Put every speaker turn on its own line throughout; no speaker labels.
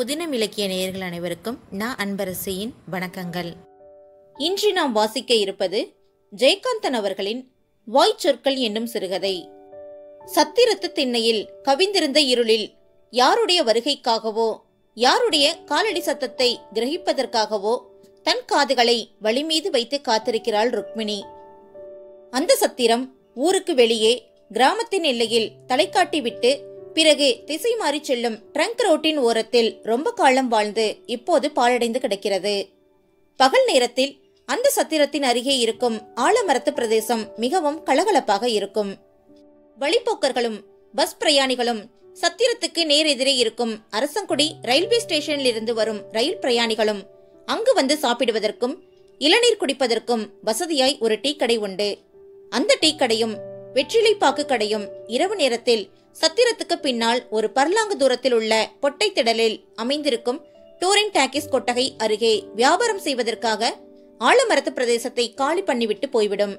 புதினம் இலக்கிய நேயர்கள் அனைவருக்கும் நான் அன்பரசியின் வணக்கங்கள் இன்று நாம் வாசிக்க இருப்பது ஜெயகாந்தன் அவர்களின் வாய்ச்சொற்கள் என்னும் சிறுகதை சத்திரத்து திண்ணையில் கவிந்திருந்த இருளில் யாருடைய வருகைக்காகவோ யாருடைய காலடி சத்தத்தை கிரகிப்பதற்காகவோ தன் காதுகளை வழி மீது வைத்து காத்திருக்கிறாள் ருக்மிணி அந்த சத்திரம் ஊருக்கு வெளியே கிராமத்தின் எல்லையில் தலைக்காட்டி விட்டு பிறகு திசை மாறிச் செல்லும் ட்ரங்க் ரோட்டின் ஓரத்தில் ரொம்ப காலம் வாழ்ந்து இப்போது பாழடைந்து கிடக்கிறது பகல் நேரத்தில் அந்த சத்திரத்தின் அருகே இருக்கும் ஆலமரத்து பிரதேசம் மிகவும் கலகலப்பாக இருக்கும் வழிப்போக்கர்களும் பஸ் பிரயாணிகளும் சத்திரத்துக்கு நேர் எதிரே இருக்கும் அரசங்குடி ரயில்வே ஸ்டேஷனில் இருந்து வரும் ரயில் பிரயாணிகளும் அங்கு வந்து சாப்பிடுவதற்கும் இளநீர் குடிப்பதற்கும் வசதியாய் ஒரு டீ கடை உண்டு அந்த டீ கடையும் வெற்றிலை பாக்கு கடையும் இரவு நேரத்தில் சத்திரத்துக்கு பின்னால் ஒரு பர்லாங்கு தூரத்தில் உள்ள பொட்டை திடலில் அமைந்திருக்கும் டூரிங் டாக்கிஸ் கொட்டகை அருகே வியாபாரம் செய்வதற்காக ஆலமரத்து பிரதேசத்தை காலி பண்ணிவிட்டு போய்விடும்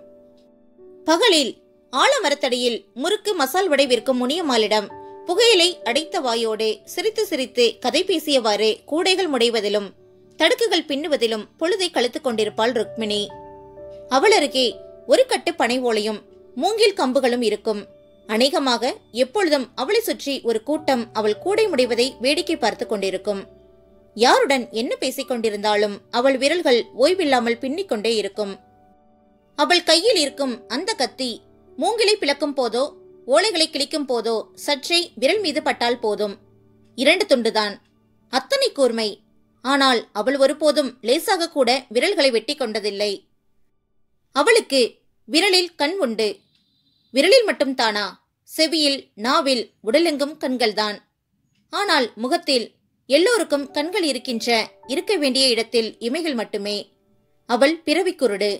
பகலில் ஆலமரத்தடியில் முறுக்கு மசால் வடை விற்கும் முனியம்மாளிடம் புகையிலை அடைத்த வாயோடு சிரித்து சிரித்து கதை பேசியவாறு கூடைகள் முடைவதிலும் தடுக்குகள் பின்னுவதிலும் பொழுதை கழித்துக் கொண்டிருப்பாள் ருக்மிணி அவள் அருகே ஒரு கட்டு பனை ஓலையும் மூங்கில் கம்புகளும் இருக்கும் அநேகமாக எப்பொழுதும் அவளை சுற்றி ஒரு கூட்டம் அவள் கூடை முடைவதை வேடிக்கை பார்த்து கொண்டிருக்கும் யாருடன் என்ன பேசிக் கொண்டிருந்தாலும் அவள் விரல்கள் ஓய்வில்லாமல் பின்னிக் கொண்டே இருக்கும் அவள் கையில் இருக்கும் அந்த கத்தி மூங்கிலை பிளக்கும் போதோ ஓலைகளை கிழிக்கும் போதோ சற்றே விரல் மீது பட்டால் போதும் இரண்டு துண்டுதான் அத்தனை கூர்மை ஆனால் அவள் ஒருபோதும் லேசாக கூட விரல்களை வெட்டி கொண்டதில்லை அவளுக்கு விரலில் கண் உண்டு விரலில் மட்டும் தானா செவியில் நாவில் உடலெங்கும் கண்கள்தான் ஆனால் முகத்தில் எல்லோருக்கும் கண்கள் இருக்கின்ற இருக்க வேண்டிய இடத்தில் இமைகள் மட்டுமே அவள் பிறவி குருடு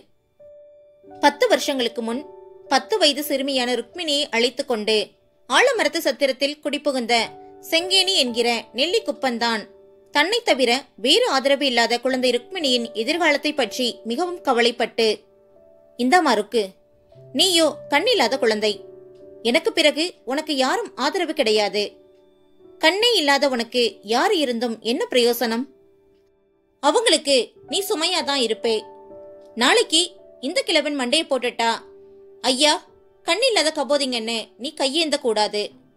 பத்து வருஷங்களுக்கு முன் பத்து வயது சிறுமியான ருக்மிணியை அழைத்துக் கொண்டு ஆலமரத்து சத்திரத்தில் குடிபுகுந்த செங்கேணி என்கிற நெல்லி குப்பந்தான் தன்னை தவிர வேறு ஆதரவு இல்லாத குழந்தை ருக்மிணியின் எதிர்காலத்தை பற்றி மிகவும் கவலைப்பட்டு இந்தாமா ருக்கு நீயோ கண்ணில்லாத குழந்தை எனக்கு பிறகு உனக்கு யாரும் ஆதரவு கிடையாது கண்ணே இல்லாத உனக்கு யார் இருந்தும் என்ன பிரயோசனம் அவங்களுக்கு நீ சுமையாதான் இருப்பே நாளைக்கு இந்த கிழவன் மண்டையை போட்டுட்டா ஐயா கண்ணில்லாத கபோதிங்கன்னு நீ கையேந்த கூடாது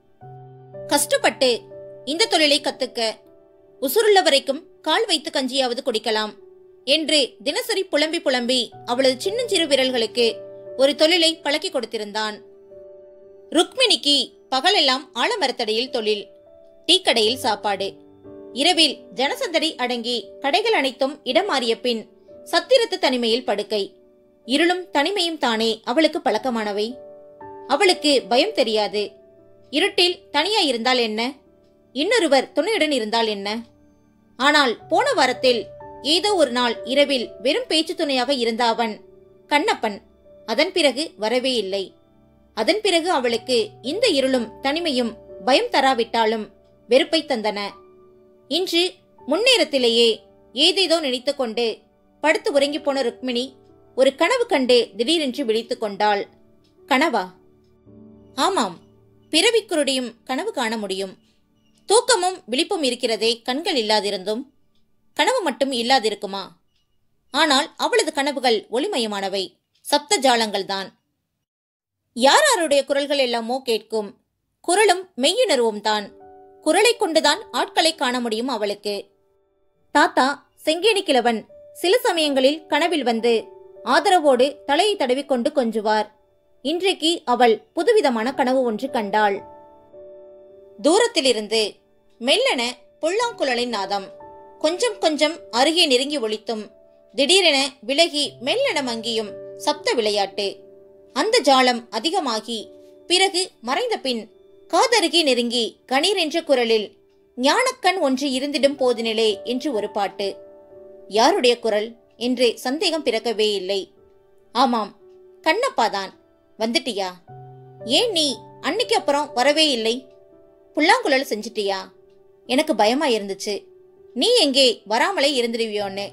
கஷ்டப்பட்டு இந்த தொழிலை கத்துக்க உசுருள்ள வரைக்கும் கால் வைத்து கஞ்சியாவது குடிக்கலாம் என்று தினசரி புலம்பி புலம்பி அவளது சின்னஞ்சிறு விரல்களுக்கு ஒரு தொழிலை பழக்கி கொடுத்திருந்தான் ருக்மிணிக்கு பகலெல்லாம் ஆலமரத்தடியில் தொழில் டீ கடையில் சாப்பாடு இரவில் ஜனசந்தடி அடங்கி கடைகள் அனைத்தும் இடம் மாறிய பின் சத்திரத்து தனிமையில் படுக்கை இருளும் தனிமையும் தானே அவளுக்கு பழக்கமானவை அவளுக்கு பயம் தெரியாது இருட்டில் தனியா இருந்தால் என்ன இன்னொருவர் துணையுடன் இருந்தால் என்ன ஆனால் போன வாரத்தில் ஏதோ ஒரு நாள் இரவில் வெறும் பேச்சு துணையாக இருந்த அவன் கண்ணப்பன் அதன் பிறகு வரவே இல்லை அதன் பிறகு அவளுக்கு இந்த இருளும் தனிமையும் பயம் தராவிட்டாலும் வெறுப்பை தந்தன இன்று முன்னேரத்திலேயே ஏதேதோ நினைத்துக் கொண்டு படுத்து உறங்கி போன ருக்மிணி ஒரு கனவு கண்டு திடீரென்று விழித்துக் கொண்டாள் கனவா ஆமாம் பிறவிக்குருடியும் கனவு காண முடியும் தூக்கமும் விழிப்பும் இருக்கிறதே கண்கள் இல்லாதிருந்தும் கனவு மட்டும் இல்லாதிருக்குமா ஆனால் அவளது கனவுகள் ஒளிமயமானவை சப்த ஜாலங்கள்தான் யார் யாருடைய குரல்கள் எல்லாமோ கேட்கும் குரலும் மெய்யுணர்வும் தான் குரலை கொண்டுதான் ஆட்களை காண முடியும் அவளுக்கு தாத்தா செங்கேணி கிழவன் சில சமயங்களில் கனவில் வந்து ஆதரவோடு தலையை தடவிக்கொண்டு கொஞ்சுவார் இன்றைக்கு அவள் புதுவிதமான கனவு ஒன்று கண்டாள் தூரத்திலிருந்து மெல்லென புல்லாங்குழலின் நாதம் கொஞ்சம் கொஞ்சம் அருகே நெருங்கி ஒலித்தும் திடீரென விலகி மெல்லென மங்கியும் சப்த விளையாட்டு அந்த ஜாலம் அதிகமாகி பிறகு மறைந்த பின் காதருகே நெருங்கி கணீர் என்ற குரலில் ஞானக்கண் ஒன்று இருந்திடும் போதினிலே என்று ஒரு பாட்டு யாருடைய குரல் என்று சந்தேகம் பிறக்கவே இல்லை ஆமாம் கண்ணப்பாதான் வந்துட்டியா ஏன் நீ அன்னைக்கு அப்புறம் வரவே இல்லை புல்லாங்குழல் செஞ்சிட்டியா எனக்கு பயமா இருந்துச்சு நீ எங்கே வராமலே இருந்துடுவியோன்னு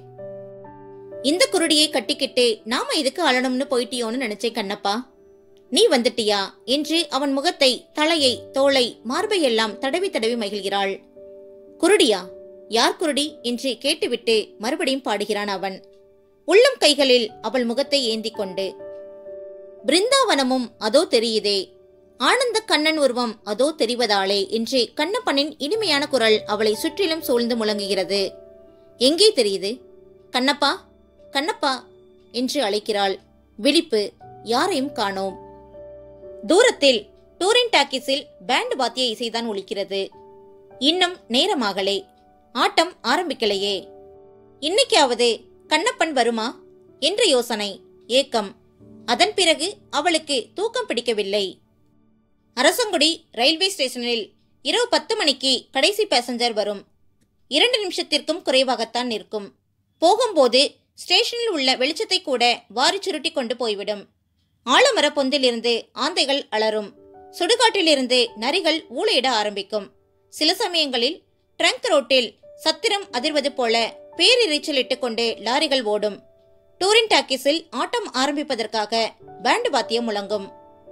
இந்த குருடியை கட்டிக்கிட்டு நாம இதுக்கு அழணும்னு போயிட்டியோன்னு நினைச்சேன் கண்ணப்பா நீ வந்துட்டியா என்று அவன் முகத்தை தலையை தோளை மார்பையெல்லாம் தடவி தடவி மகிழ்கிறாள் குருடியா யார் குருடி என்று கேட்டுவிட்டு மறுபடியும் பாடுகிறான் அவன் உள்ளம் கைகளில் அவள் முகத்தை ஏந்திக் கொண்டு பிருந்தாவனமும் அதோ தெரியுதே ஆனந்த கண்ணன் உருவம் அதோ தெரிவதாலே என்று கண்ணப்பனின் இனிமையான குரல் அவளை சுற்றிலும் சூழ்ந்து முழங்குகிறது எங்கே தெரியுது கண்ணப்பா கண்ணப்பா என்று அழைக்கிறாள் விழிப்பு யாரையும் காணோம் தூரத்தில் டூரின் டாக்கிஸில் பேண்ட் வாத்திய இசைதான் ஒலிக்கிறது இன்னும் நேரமாகலே ஆட்டம் ஆரம்பிக்கலையே இன்னைக்காவது கண்ணப்பன் வருமா என்ற யோசனை ஏக்கம் அதன் பிறகு அவளுக்கு தூக்கம் பிடிக்கவில்லை அரசங்குடி ரயில்வே ஸ்டேஷனில் இரவு பத்து மணிக்கு கடைசி பேசஞ்சர் வரும் இரண்டு நிமிஷத்திற்கும் குறைவாகத்தான் நிற்கும் போகும்போது ஸ்டேஷனில் உள்ள வெளிச்சத்தை கூட வாரி சுருட்டி கொண்டு போய்விடும் ஆலமர பொந்திலிருந்து ஆந்தைகள் அலறும் சுடுகாட்டிலிருந்து நரிகள் ஊளையிட ஆரம்பிக்கும் சில சமயங்களில் ட்ரங்க் ரோட்டில் சத்திரம் அதிர்வது போல பேரிரைச்சலிட்டு கொண்டு லாரிகள் ஓடும் டூரின் டாக்கிஸில் ஆட்டம் ஆரம்பிப்பதற்காக பேண்ட் வாத்தியம் முழங்கும்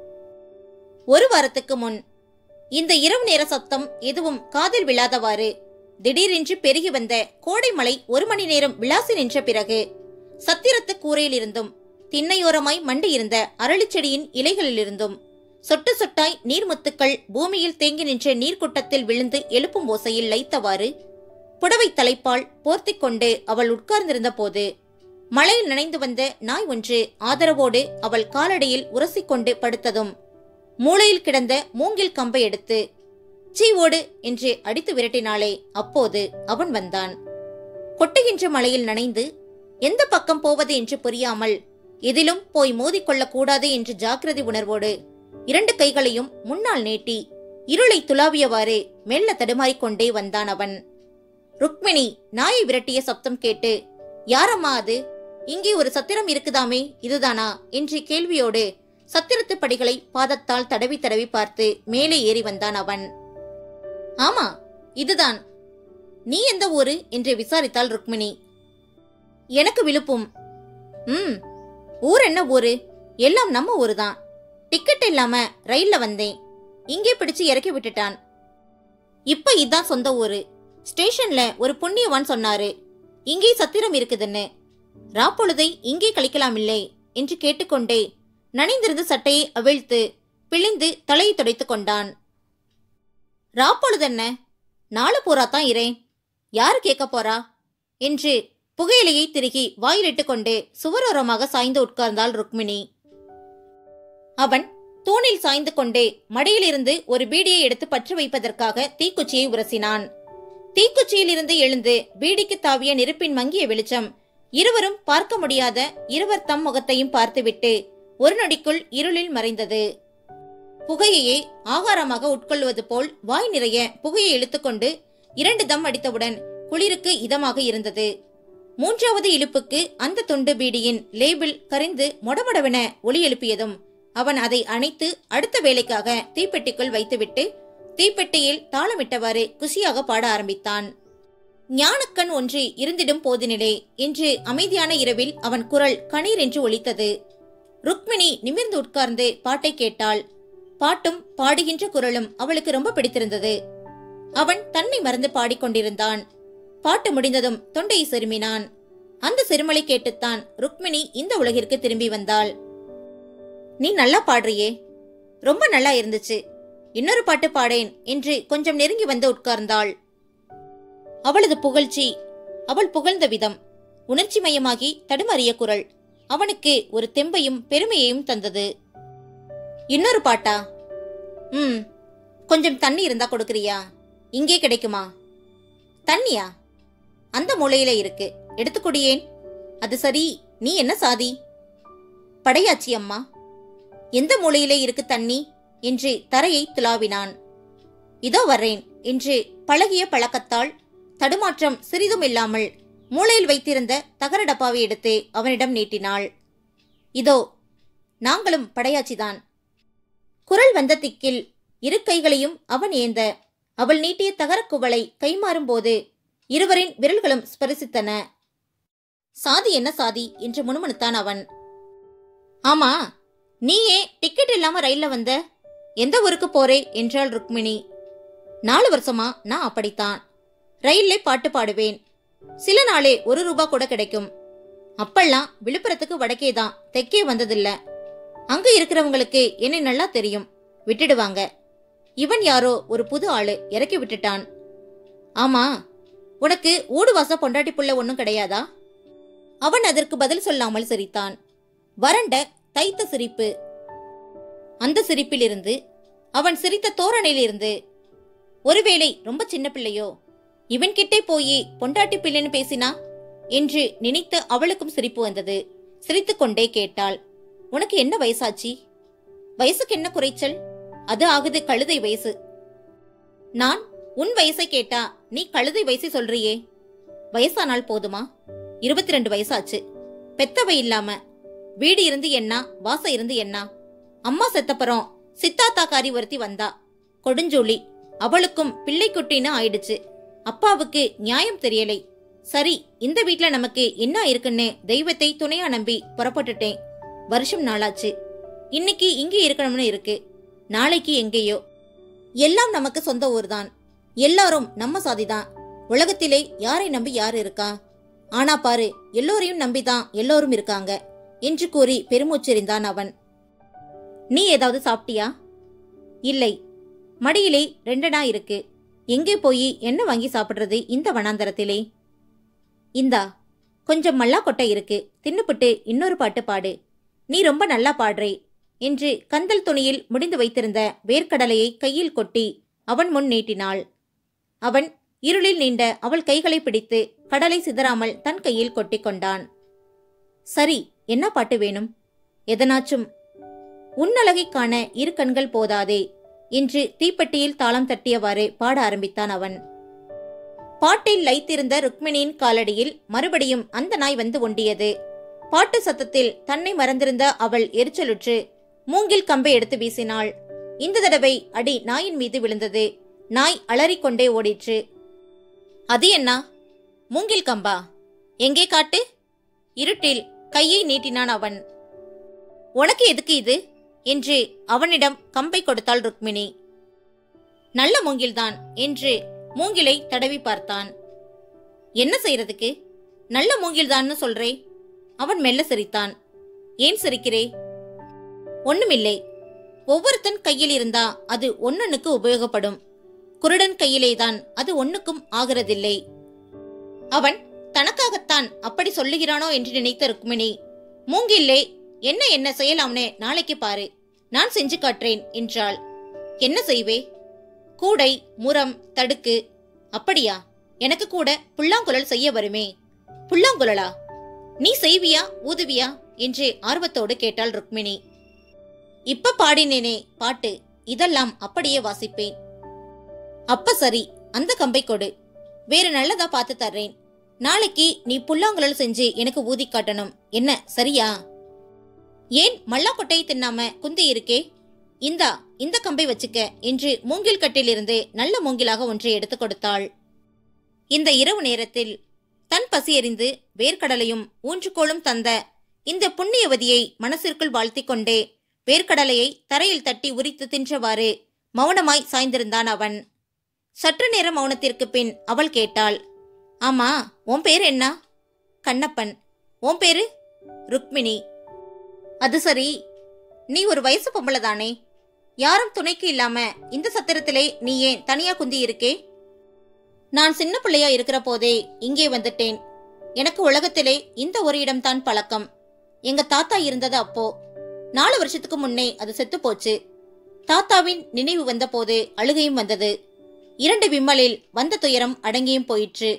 ஒரு வாரத்துக்கு முன் இந்த இரவு நேர சத்தம் எதுவும் காதில் விழாதவாறு திடீரென்று பெருகி வந்த கோடை மழை ஒரு மணி நேரம் விளாசி நின்ற பிறகு சத்திரத்து கூரையிலிருந்தும் திண்ணையோரமாய் மண்டியிருந்த அரளிச்செடியின் இலைகளிலிருந்தும் சொட்டு சொட்டாய் நீர்முத்துக்கள் பூமியில் தேங்கி நின்ற நீர்க்குட்டத்தில் விழுந்து எழுப்பும் ஓசையில் லைத்தவாறு புடவை தலைப்பால் போர்த்திக் கொண்டு அவள் உட்கார்ந்திருந்த போது மழையில் நனைந்து வந்த நாய் ஒன்று ஆதரவோடு அவள் காலடியில் உரசிக்கொண்டு படுத்ததும் மூளையில் கிடந்த மூங்கில் கம்பை எடுத்து சீ ஓடு என்று அடித்து விரட்டினாளே அப்போது அவன் வந்தான் கொட்டுகின்ற மழையில் நனைந்து எந்த பக்கம் போவது என்று புரியாமல் எதிலும் போய் மோதிக்கொள்ளக் கூடாது என்று ஜாக்கிரதை உணர்வோடு இரண்டு கைகளையும் முன்னால் நீட்டி இருளை துளாவியவாறு மெல்ல தடுமாறிக் கொண்டே வந்தான் அவன் ருக்மிணி நாயை விரட்டிய சப்தம் கேட்டு யாரம்மா அது இங்கே ஒரு சத்திரம் இருக்குதாமே இதுதானா என்று கேள்வியோடு சத்திரத்து படிகளை பாதத்தால் தடவி தடவி பார்த்து மேலே ஏறி வந்தான் அவன் ஆமா இதுதான் நீ எந்த ஊரு என்று விசாரித்தாள் ருக்மிணி எனக்கு விழுப்பும் ம் ஊர் என்ன ஊரு எல்லாம் நம்ம ஊரு தான் டிக்கெட் இல்லாம ரயில்ல வந்தேன் இங்கே பிடிச்சு இறக்கி விட்டுட்டான் இப்ப இதான் சொந்த ஊரு ஸ்டேஷன்ல ஒரு புண்ணியவான் சொன்னாரு இங்கே சத்திரம் இருக்குதுன்னு ராப்பொழுதை இங்கே கழிக்கலாம் இல்லை என்று கேட்டுக்கொண்டே நனைந்திருந்த சட்டையை அவிழ்த்து பிழிந்து தலையை துடைத்துக் கொண்டான் ராப்பொழுதென்ன நாலு பூரா தான் இரேன் யாரு கேட்க போறா என்று புகையிலையை திருகி வாயிலிட்டு கொண்டு சுவரோரமாக சாய்ந்து உட்கார்ந்தாள் ருக்மிணி அவன் தூணில் சாய்ந்து கொண்டே மடியிலிருந்து ஒரு பீடியை எடுத்து பற்ற வைப்பதற்காக தீக்குச்சியை உரசினான் தீக்குச்சியிலிருந்து எழுந்து பீடிக்கு தாவிய நெருப்பின் மங்கிய வெளிச்சம் இருவரும் பார்க்க முடியாத இருவர் தம் முகத்தையும் பார்த்துவிட்டு ஒரு நொடிக்குள் இருளில் மறைந்தது புகையையே ஆகாரமாக உட்கொள்வது போல் வாய் நிறைய புகையை இழுத்துக்கொண்டு இரண்டு தம் அடித்தவுடன் குளிருக்கு இதமாக இருந்தது மூன்றாவது இழுப்புக்கு அந்த துண்டு பீடியின் லேபிள் கரிந்து மொடமொடவென ஒலி எழுப்பியதும் அவன் அதை அணைத்து அடுத்த வேலைக்காக தீப்பெட்டிக்குள் வைத்துவிட்டு தீப்பெட்டியில் தாளமிட்டவாறு குஷியாக பாட ஆரம்பித்தான் ஞானக்கண் ஒன்று இருந்திடும் போதினிலே என்று அமைதியான இரவில் அவன் குரல் கணீர் என்று ஒலித்தது ருக்மிணி நிமிர்ந்து உட்கார்ந்து பாட்டை கேட்டாள் பாட்டும் பாடுகின்ற குரலும் அவளுக்கு ரொம்ப பிடித்திருந்தது அவன் தன்னை மறந்து பாடிக்கொண்டிருந்தான் பாட்டு முடிந்ததும் தொண்டையை செருமினான் அந்த செருமலை கேட்டுத்தான் ருக்மிணி இந்த உலகிற்கு திரும்பி வந்தாள் நீ நல்லா பாடுறியே ரொம்ப நல்லா இருந்துச்சு இன்னொரு பாட்டு பாடேன் என்று கொஞ்சம் நெருங்கி வந்து உட்கார்ந்தாள் அவளது புகழ்ச்சி அவள் புகழ்ந்த விதம் உணர்ச்சி மயமாகி தடுமாறிய குரல் அவனுக்கு ஒரு தெம்பையும் பெருமையையும் தந்தது இன்னொரு பாட்டா ம் கொஞ்சம் தண்ணி இருந்தா கொடுக்கறியா இங்கே கிடைக்குமா தண்ணியா அந்த மூலையில இருக்கு எடுத்துக்கொடியேன் அது சரி நீ என்ன சாதி படையாச்சி அம்மா எந்த மூலையிலே இருக்கு தண்ணி என்று தரையை துளாவினான் இதோ வர்றேன் என்று பழகிய பழக்கத்தால் தடுமாற்றம் சிறிதும் இல்லாமல் மூளையில் வைத்திருந்த தகர டப்பாவை எடுத்து அவனிடம் நீட்டினாள் இதோ நாங்களும் படையாச்சிதான் குரல் வந்த திக்கில் இரு கைகளையும் அவன் ஏந்த அவள் நீட்டிய தகரக் குவளை கைமாறும்போது இருவரின் விரல்களும் ஸ்பரிசித்தன சாதி என்ன சாதி என்று முணுமுணுத்தான் அவன் ஆமா நீயே டிக்கெட் இல்லாம ரயில்ல வந்த எந்த ஊருக்கு போறே என்றாள் ருக்மிணி நாலு வருஷமா நான் அப்படித்தான் ரயில்ல பாட்டு பாடுவேன் சில நாளே ஒரு ரூபா கூட கிடைக்கும் அப்பெல்லாம் விழுப்புரத்துக்கு வடக்கே தான் தெற்கே வந்ததில்ல அங்க இருக்கிறவங்களுக்கு என்னை நல்லா தெரியும் விட்டுடுவாங்க இவன் யாரோ ஒரு புது ஆளு இறக்கி விட்டுட்டான் ஆமா உனக்கு ஊடு வாச பொண்டாட்டி புள்ள ஒன்னும் கிடையாதா அவன் அதற்கு பதில் சொல்லாமல் சிரித்தான் வறண்ட தைத்த சிரிப்பு அந்த சிரிப்பிலிருந்து அவன் சிரித்த தோரணையிலிருந்து ஒருவேளை ரொம்ப சின்ன பிள்ளையோ இவன் கிட்டே போய் பொண்டாட்டி பிள்ளைன்னு பேசினா என்று நினைத்து அவளுக்கும் சிரிப்பு வந்தது சிரித்துக்கொண்டே கேட்டாள் உனக்கு என்ன வயசாச்சி வயசுக்கு என்ன குறைச்சல் அது ஆகுது கழுதை வயசு நான் உன் வயசை கேட்டா நீ கழுதை வயசை சொல்றியே வயசானால் போதுமா இருபத்தி ரெண்டு வயசாச்சு பெத்தவை இல்லாம வீடு இருந்து என்ன வாசம் இருந்து என்ன அம்மா செத்தப்பறம் சித்தாத்தாக்காரி ஒருத்தி வந்தா கொடுஞ்சோலி அவளுக்கும் பிள்ளைக்குட்டின்னு ஆயிடுச்சு அப்பாவுக்கு நியாயம் தெரியலை சரி இந்த வீட்ல நமக்கு என்ன இருக்குன்னு தெய்வத்தை துணையா நம்பி புறப்பட்டுட்டேன் வருஷம் நாளாச்சு இன்னைக்கு இங்கே இருக்கணும்னு இருக்கு நாளைக்கு எங்கேயோ எல்லாம் நமக்கு சொந்த ஊர்தான் எல்லாரும் நம்ம சாதிதான் உலகத்திலே யாரை நம்பி யார் இருக்கா ஆனா பாரு எல்லோரையும் நம்பிதான் எல்லோரும் இருக்காங்க என்று கூறி பெருமூச்செறிந்தான் அவன் நீ ஏதாவது சாப்பிட்டியா இல்லை மடியிலே ரெண்டனா இருக்கு எங்கே போய் என்ன வாங்கி சாப்பிடுறது இந்த வனாந்தரத்திலே இந்தா கொஞ்சம் மல்லா கொட்டை இருக்கு தின்னுபிட்டு இன்னொரு பாட்டு பாடு நீ ரொம்ப நல்லா பாடுறே என்று கந்தல் துணியில் முடிந்து வைத்திருந்த வேர்க்கடலையை கையில் கொட்டி அவன் முன் நீட்டினாள் அவன் இருளில் நீண்ட அவள் கைகளை பிடித்து கடலை சிதறாமல் தன் கையில் கொட்டிக் கொண்டான் சரி என்ன பாட்டு வேணும் எதனாச்சும் உன்னழகைக் காண இரு கண்கள் போதாதே என்று தீப்பெட்டியில் தாளம் தட்டியவாறு பாட ஆரம்பித்தான் அவன் பாட்டில் லைத்திருந்த ருக்மிணியின் காலடியில் மறுபடியும் அந்த நாய் வந்து ஒண்டியது பாட்டு சத்தத்தில் தன்னை மறந்திருந்த அவள் எரிச்சலுற்று மூங்கில் கம்பை எடுத்து வீசினாள் இந்த தடவை அடி நாயின் மீது விழுந்தது நாய் அலறிக்கொண்டே ஓடிற்று அது என்ன மூங்கில் கம்பா எங்கே காட்டு இருட்டில் கையை நீட்டினான் அவன் உனக்கு எதுக்கு இது என்று அவனிடம் கம்பை கொடுத்தாள் ருக்மிணி நல்ல மூங்கில்தான் என்று மூங்கிலை தடவி பார்த்தான் என்ன செய்யறதுக்கு நல்ல மூங்கில்தான்னு சொல்றே அவன் மெல்ல சிரித்தான் ஏன் சிரிக்கிறே ஒண்ணுமில்லை ஒவ்வொருத்தன் கையில் இருந்தா அது ஒன்னொன்னுக்கு உபயோகப்படும் குருடன் கையிலேதான் அது ஒண்ணுக்கும் ஆகிறதில்லை அவன் தனக்காகத்தான் அப்படி சொல்லுகிறானோ என்று நினைத்த ருக்மிணி மூங்கில்லே என்ன என்ன செய்யலாம்னு நாளைக்கு பாரு நான் செஞ்சு காட்டுறேன் என்றாள் என்ன செய்வே கூடை முரம் தடுக்கு அப்படியா எனக்கு கூட புல்லாங்குழல் செய்ய வருமே புல்லாங்குழலா நீ செய்வியா ஊதுவியா என்று ஆர்வத்தோடு கேட்டாள் ருக்மிணி இப்ப பாடினேனே பாட்டு இதெல்லாம் அப்படியே வாசிப்பேன் அப்ப சரி அந்த கம்பை கொடு வேற நல்லதா பார்த்து தர்றேன் நாளைக்கு நீ புல்லாங்குழல் செஞ்சு எனக்கு ஊதி காட்டணும் என்ன சரியா ஏன் மல்லாக்கொட்டையை தின்னாம குந்தி இருக்கே இந்தா இந்த கம்பை வச்சுக்க என்று மூங்கில் கட்டிலிருந்து நல்ல மூங்கிலாக ஒன்றை எடுத்துக் கொடுத்தாள் இந்த இரவு நேரத்தில் தன் பசியறிந்து வேர்க்கடலையும் ஊன்றுகோலும் தந்த இந்த புண்ணியவதியை மனசிற்குள் வாழ்த்திக் கொண்டே வேர்க்கடலையை தரையில் தட்டி உரித்து தின்றவாறு மௌனமாய் சாய்ந்திருந்தான் அவன் சற்று நேர மௌனத்திற்கு பின் அவள் கேட்டாள் ஆமா உன் பேர் என்ன கண்ணப்பன் உன் பேரு ருக்மிணி அது சரி நீ ஒரு வயசு பொம்பளை தானே யாரும் துணைக்கு இல்லாம இந்த சத்திரத்திலே நீ ஏன் தனியா குந்தி இருக்கே நான் சின்ன பிள்ளையா இருக்கிற போதே இங்கே வந்துட்டேன் எனக்கு உலகத்திலே இந்த ஒரு இடம்தான் பழக்கம் எங்க தாத்தா இருந்தது அப்போ நாலு வருஷத்துக்கு முன்னே அது செத்து போச்சு தாத்தாவின் நினைவு வந்த போது அழுகையும் வந்தது இரண்டு விம்மலில் வந்த துயரம் அடங்கியும் போயிற்று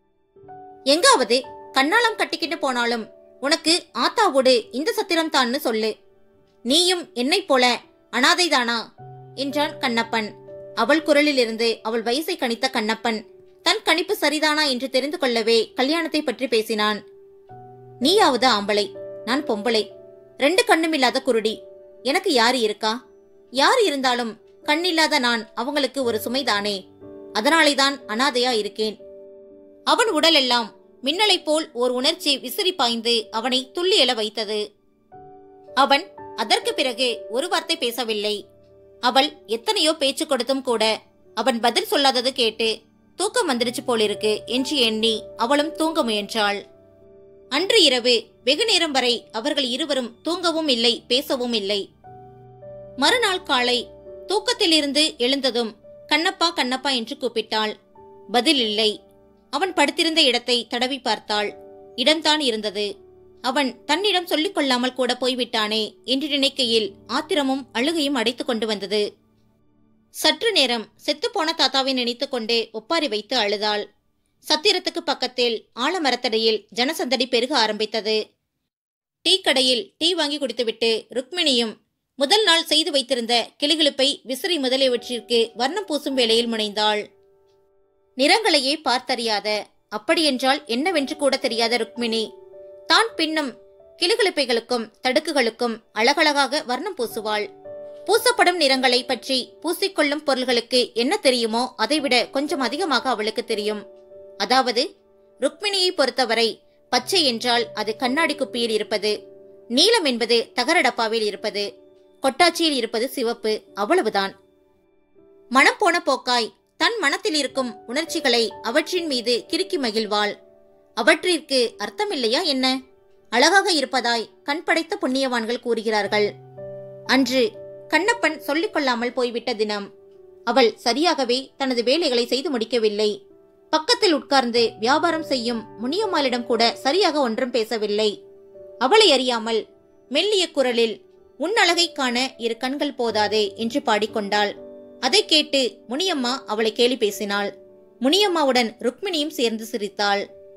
எங்காவது கண்ணாலம் கட்டிக்கிட்டு போனாலும் உனக்கு ஆத்தாவோடு இந்த சத்திரம் தான்னு சொல்லு நீயும் என்னைப் போல அனாதைதானா என்றான் கண்ணப்பன் அவள் குரலிலிருந்து அவள் வயசை கணித்த கண்ணப்பன் தன் கணிப்பு சரிதானா என்று தெரிந்து கொள்ளவே கல்யாணத்தை பற்றி பேசினான் நீயாவது ஆம்பளை நான் பொம்பளை ரெண்டு கண்ணுமில்லாத குருடி எனக்கு யாரு இருக்கா யார் இருந்தாலும் கண்ணில்லாத நான் அவங்களுக்கு ஒரு சுமைதானே அதனாலேதான் அனாதையா இருக்கேன் அவன் உடலெல்லாம் மின்னலைப் போல் ஓர் உணர்ச்சி விசிறி பாய்ந்து அவனை துள்ளி எழ வைத்தது அவன் அதற்கு பிறகு ஒரு வார்த்தை பேசவில்லை அவள் எத்தனையோ பேச்சு கொடுத்தும் கூட அவன் பதில் சொல்லாதது கேட்டு தூக்கம் வந்துடுச்சு போலிருக்கு என்று எண்ணி அவளும் தூங்க முயன்றாள் அன்று இரவு வெகு நேரம் வரை அவர்கள் இருவரும் தூங்கவும் இல்லை பேசவும் இல்லை மறுநாள் காலை தூக்கத்திலிருந்து எழுந்ததும் கண்ணப்பா கண்ணப்பா என்று கூப்பிட்டாள் பதில் இல்லை அவன் படுத்திருந்த இடத்தை தடவி பார்த்தாள் இடம்தான் இருந்தது அவன் தன்னிடம் சொல்லிக் கொள்ளாமல் கூட போய்விட்டானே என்று நினைக்கையில் ஆத்திரமும் அழுகையும் அடைத்துக் கொண்டு வந்தது சற்று நேரம் செத்துப்போன தாத்தாவை நினைத்துக் கொண்டே ஒப்பாரி வைத்து அழுதாள் சத்திரத்துக்கு பக்கத்தில் ஆலமரத்தடியில் ஜனசந்தடி பெருக ஆரம்பித்தது டீ கடையில் டீ வாங்கி குடித்துவிட்டு ருக்மிணியும் முதல் நாள் செய்து வைத்திருந்த கிளிகிழிப்பை விசிறி முதலியவற்றிற்கு வர்ணம் பூசும் வேளையில் முனைந்தாள் நிறங்களையே பார்த்தறியாத அப்படியென்றால் என்னவென்று கூட தெரியாத ருக்மிணி தான் பின்னும் கிளுகிழுப்பைகளுக்கும் தடுக்குகளுக்கும் அழகழகாக வர்ணம் பூசுவாள் பூசப்படும் நிறங்களை பற்றி பூசிக்கொள்ளும் பொருள்களுக்கு என்ன தெரியுமோ அதைவிட கொஞ்சம் அதிகமாக அவளுக்கு தெரியும் அதாவது ருக்மிணியை பொறுத்தவரை பச்சை என்றால் அது கண்ணாடி குப்பியில் இருப்பது நீலம் என்பது தகர டப்பாவில் இருப்பது கொட்டாச்சியில் இருப்பது சிவப்பு அவ்வளவுதான் மனம் போன போக்காய் தன் மனத்தில் இருக்கும் உணர்ச்சிகளை அவற்றின் மீது கிறுக்கி மகிழ்வாள் அவற்றிற்கு அர்த்தமில்லையா என்ன அழகாக இருப்பதாய் கண் படைத்த புண்ணியவான்கள் கூறுகிறார்கள் அன்று கண்ணப்பன் சொல்லிக் கொள்ளாமல் போய்விட்ட தினம் அவள் சரியாகவே தனது வேலைகளை செய்து முடிக்கவில்லை பக்கத்தில் உட்கார்ந்து வியாபாரம் செய்யும் முனியம்மாளிடம் கூட சரியாக ஒன்றும் பேசவில்லை அவளை அறியாமல் மெல்லிய குரலில் உன் அழகை காண இரு கண்கள் போதாதே என்று பாடிக்கொண்டாள் அதை கேட்டு முனியம்மா அவளை கேலி பேசினாள் முனியம்மாவுடன் ருக்மிணியும் சேர்ந்து சிரித்தாள்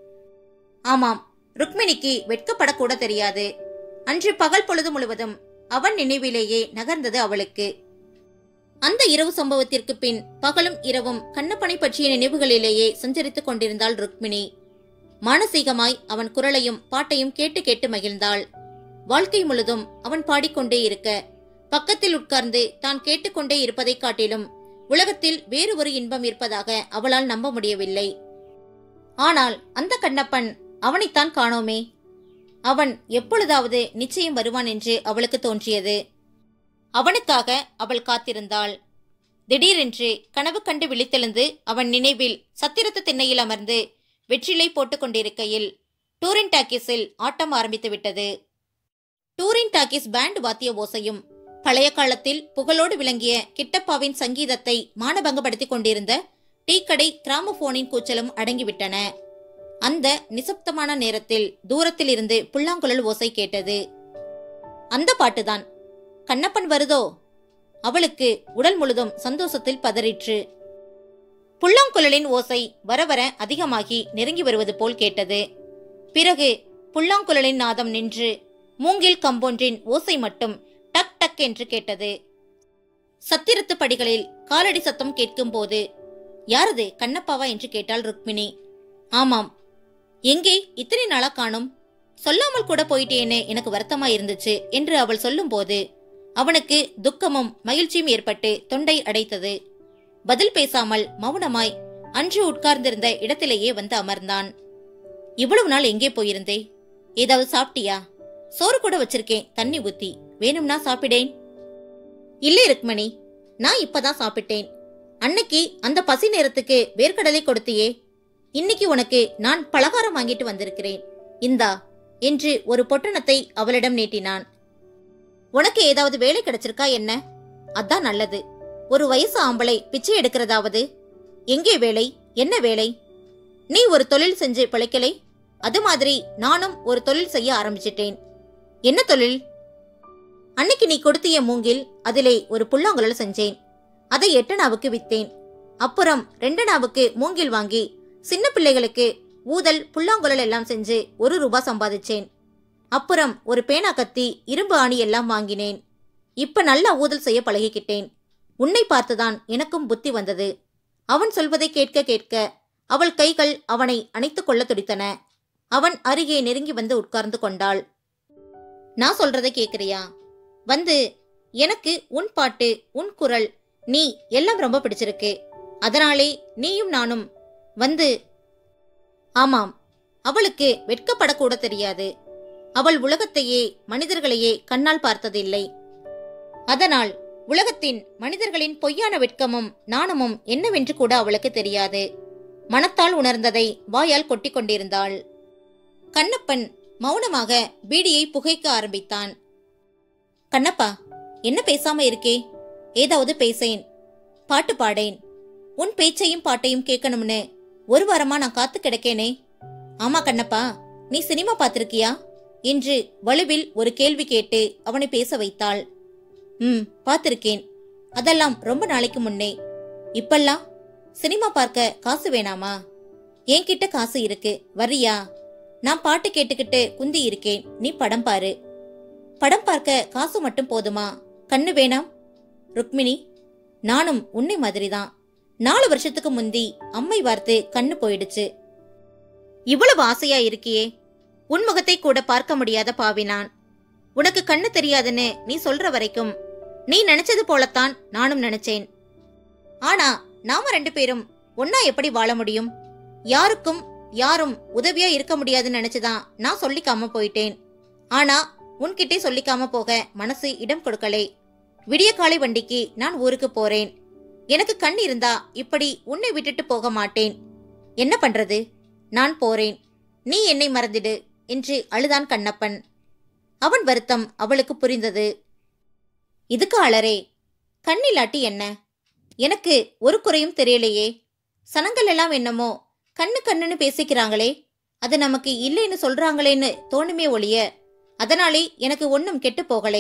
ஆமாம் ருக்மிணிக்கு வெட்கப்படக்கூட தெரியாது அன்று பகல் பொழுது முழுவதும் அவன் நினைவிலேயே நகர்ந்தது அவளுக்கு அந்த இரவு சம்பவத்திற்கு பின் பகலும் இரவும் கண்ணப்பனை பற்றிய நினைவுகளிலேயே சஞ்சரித்துக் கொண்டிருந்தாள் ருக்மிணி மானசீகமாய் அவன் குரலையும் பாட்டையும் கேட்டு கேட்டு மகிழ்ந்தாள் வாழ்க்கை முழுதும் அவன் பாடிக்கொண்டே இருக்க பக்கத்தில் உட்கார்ந்து தான் கேட்டுக்கொண்டே இருப்பதைக் காட்டிலும் உலகத்தில் வேறு ஒரு இன்பம் இருப்பதாக அவளால் நம்ப முடியவில்லை ஆனால் அந்த கண்ணப்பன் அவனைத்தான் காணோமே அவன் எப்பொழுதாவது நிச்சயம் வருவான் என்று அவளுக்கு தோன்றியது அவனுக்காக அவள் காத்திருந்தாள் திடீரென்று கனவு கண்டு விழித்தெழுந்து அவன் நினைவில் சத்திரத்து திண்ணையில் அமர்ந்து வெற்றிலை போட்டுக் கொண்டிருக்கையில் டூரின் டாக்கீஸில் ஆட்டம் ஆரம்பித்து விட்டது டூரின் டாக்கீஸ் பேண்ட் வாத்திய ஓசையும் பழைய காலத்தில் புகழோடு விளங்கிய கிட்டப்பாவின் சங்கீதத்தை மானபங்கப்படுத்திக் கொண்டிருந்த டீக்கடை கிராமபோனின் கூச்சலும் அடங்கிவிட்டன அந்த நிசப்தமான நேரத்தில் தூரத்தில் இருந்து புல்லாங்குழல் ஓசை கேட்டது அந்த பாட்டுதான் கண்ணப்பன் வருதோ அவளுக்கு உடல் முழுதும் சந்தோஷத்தில் பதறிற்று புல்லாங்குழலின் ஓசை வர வர அதிகமாகி நெருங்கி வருவது போல் கேட்டது பிறகு புல்லாங்குழலின் நாதம் நின்று மூங்கில் கம்பொன்றின் ஓசை மட்டும் டக் டக் என்று கேட்டது சத்திரத்து படிகளில் காலடி சத்தம் கேட்கும்போது யாரது கண்ணப்பாவா என்று கேட்டாள் ருக்மிணி ஆமாம் எங்கே இத்தனை நாளா காணும் சொல்லாமல் கூட போயிட்டேனே எனக்கு வருத்தமா இருந்துச்சு என்று அவள் சொல்லும்போது அவனுக்கு துக்கமும் மகிழ்ச்சியும் ஏற்பட்டு தொண்டை அடைத்தது பதில் பேசாமல் மௌனமாய் அன்று உட்கார்ந்திருந்த இடத்திலேயே வந்து அமர்ந்தான் இவ்வளவு நாள் எங்கே போயிருந்தே ஏதாவது சாப்பிட்டியா சோறு கூட வச்சிருக்கேன் தண்ணி ஊத்தி வேணும்னா சாப்பிடேன் இல்ல ருக்மணி நான் இப்பதான் சாப்பிட்டேன் அன்னைக்கு அந்த பசி நேரத்துக்கு வேர்க்கடலை கொடுத்தியே இன்னைக்கு உனக்கு நான் பலகாரம் வாங்கிட்டு வந்திருக்கிறேன் இந்தா என்று ஒரு பொட்டணத்தை அவளிடம் நீட்டினான் உனக்கு ஏதாவது வேலை கிடைச்சிருக்கா என்ன அதான் நல்லது ஒரு வயசு ஆம்பளை பிச்சை எடுக்கிறதாவது எங்கே வேலை என்ன வேலை நீ ஒரு தொழில் செஞ்சு பிழைக்கலை அது மாதிரி நானும் ஒரு தொழில் செய்ய ஆரம்பிச்சிட்டேன் என்ன தொழில் அன்னைக்கு நீ கொடுத்திய மூங்கில் அதிலே ஒரு புல்லாங்குழல் செஞ்சேன் அதை எட்டனாவுக்கு வித்தேன் அப்புறம் ரெண்டனாவுக்கு மூங்கில் வாங்கி சின்ன பிள்ளைகளுக்கு ஊதல் புல்லாங்குழல் எல்லாம் செஞ்சு ஒரு ரூபா சம்பாதிச்சேன் அப்புறம் ஒரு பேனா கத்தி இரும்பு ஆணி எல்லாம் வாங்கினேன் இப்ப நல்லா ஊதல் செய்ய பழகிக்கிட்டேன் உன்னை பார்த்துதான் எனக்கும் புத்தி வந்தது அவன் சொல்வதை கேட்க கேட்க அவள் கைகள் அவனை அணைத்துக் கொள்ள துடித்தன அவன் அருகே நெருங்கி வந்து உட்கார்ந்து கொண்டாள் நான் சொல்றதை கேக்குறியா வந்து எனக்கு உன் பாட்டு உன் குரல் நீ எல்லாம் ரொம்ப பிடிச்சிருக்கு அதனாலே நீயும் நானும் வந்து ஆமாம் அவளுக்கு வெட்கப்படக்கூட தெரியாது அவள் உலகத்தையே மனிதர்களையே கண்ணால் பார்த்ததில்லை அதனால் உலகத்தின் மனிதர்களின் பொய்யான வெட்கமும் நாணமும் என்னவென்று கூட அவளுக்கு தெரியாது மனத்தால் உணர்ந்ததை வாயால் கொட்டிக் கொண்டிருந்தாள் கண்ணப்பன் மௌனமாக பீடியை புகைக்க ஆரம்பித்தான் கண்ணப்பா என்ன பேசாம இருக்கே ஏதாவது பேசேன் பாட்டு பாடேன் உன் பேச்சையும் பாட்டையும் கேட்கணும்னு ஒரு வாரமா நான் காத்து கிடக்கேனே ஆமா கண்ணப்பா நீ சினிமா பார்த்திருக்கியா என்று வலுவில் ஒரு கேள்வி கேட்டு அவனை பேச வைத்தாள் ம் பார்த்திருக்கேன் அதெல்லாம் ரொம்ப நாளைக்கு முன்னே இப்பெல்லாம் சினிமா பார்க்க காசு வேணாமா என்கிட்ட காசு இருக்கு வர்றியா நான் பாட்டு கேட்டுக்கிட்டு குந்தி இருக்கேன் நீ படம் பாரு படம் பார்க்க காசு மட்டும் போதுமா கண்ணு வேணாம் ருக்மிணி நானும் உன்னை மாதிரிதான் நாலு வருஷத்துக்கு முந்தி அம்மை வார்த்து கண்ணு போயிடுச்சு இவ்வளவு ஆசையா இருக்கியே உன் முகத்தை கூட பார்க்க முடியாத பாவி நான் உனக்கு கண்ணு தெரியாதுன்னு நீ சொல்ற வரைக்கும் நீ நினைச்சது போலத்தான் நானும் நினைச்சேன் ஆனா நாம ரெண்டு பேரும் ஒன்னா எப்படி வாழ முடியும் யாருக்கும் யாரும் உதவியா இருக்க முடியாதுன்னு நினைச்சுதான் நான் சொல்லிக்காம போயிட்டேன் ஆனா உன்கிட்டே சொல்லிக்காம போக மனசு இடம் கொடுக்கலே விடிய காலை வண்டிக்கு நான் ஊருக்கு போறேன் எனக்கு கண் இருந்தா இப்படி உன்னை விட்டுட்டு போக மாட்டேன் என்ன பண்றது நான் போறேன் நீ என்னை மறந்திடு என்று அழுதான் கண்ணப்பன் அவன் வருத்தம் அவளுக்கு புரிந்தது இதுக்கு அலரே கண்ணிலாட்டி என்ன எனக்கு ஒரு குறையும் தெரியலையே சனங்கள் எல்லாம் என்னமோ கண்ணு கண்ணுன்னு பேசிக்கிறாங்களே அது நமக்கு இல்லைன்னு சொல்றாங்களேன்னு தோணுமே ஒழிய அதனாலே எனக்கு ஒன்னும் கெட்டு போகலே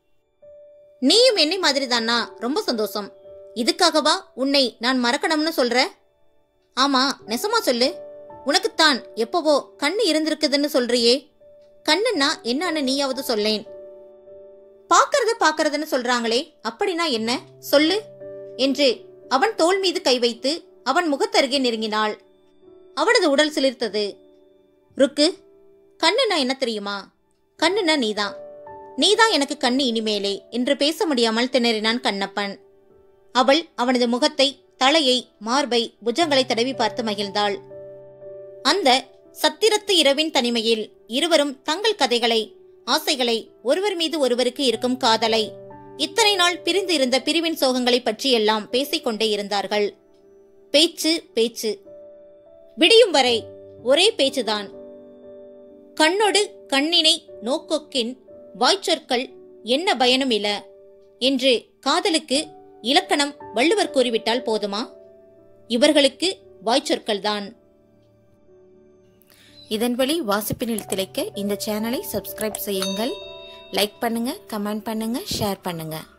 நீயும் என்னை மாதிரி தானா ரொம்ப சந்தோஷம் இதுக்காகவா உன்னை நான் மறக்கணும்னு சொல்ற ஆமா நெசமா சொல்லு உனக்குத்தான் எப்பவோ கண்ணு இருந்திருக்குதுன்னு சொல்றியே கண்ணுன்னா என்னன்னு நீயாவது சொல்லேன் பாக்கறது பாக்கறதுன்னு சொல்றாங்களே அப்படின்னா என்ன சொல்லு என்று அவன் தோள் மீது கை வைத்து அவன் முகத்தருகே நெருங்கினாள் அவனது உடல் சிலிர்த்தது ருக்கு கண்ணுனா என்ன தெரியுமா கண்ணுனா நீதான் நீதான் எனக்கு கண்ணு இனிமேலே என்று பேச முடியாமல் திணறினான் கண்ணப்பன் அவள் அவனது முகத்தை தலையை மார்பை புஜங்களை தடவி பார்த்து மகிழ்ந்தாள் அந்த சத்திரத்து இரவின் தனிமையில் இருவரும் தங்கள் கதைகளை ஆசைகளை ஒருவர் மீது ஒருவருக்கு இருக்கும் காதலை இத்தனை நாள் பிரிந்து இருந்த பிரிவின் சோகங்களை பற்றியெல்லாம் பேசிக்கொண்டே இருந்தார்கள் பேச்சு பேச்சு விடியும் வரை ஒரே பேச்சுதான் கண்ணொடு கண்ணினை நோக்கொக்கின் வாய்ச்சொற்கள் என்ன பயனும் இல என்று காதலுக்கு இலக்கணம் வள்ளுவர் கூறிவிட்டால் போதுமா இவர்களுக்கு வாய்ச்சொற்கள்தான் இதன் வழி வாசிப்பினில் திளைக்க இந்த சேனலை சப்ஸ்கிரைப் செய்யுங்கள் லைக் பண்ணுங்க கமெண்ட் பண்ணுங்க ஷேர் பண்ணுங்க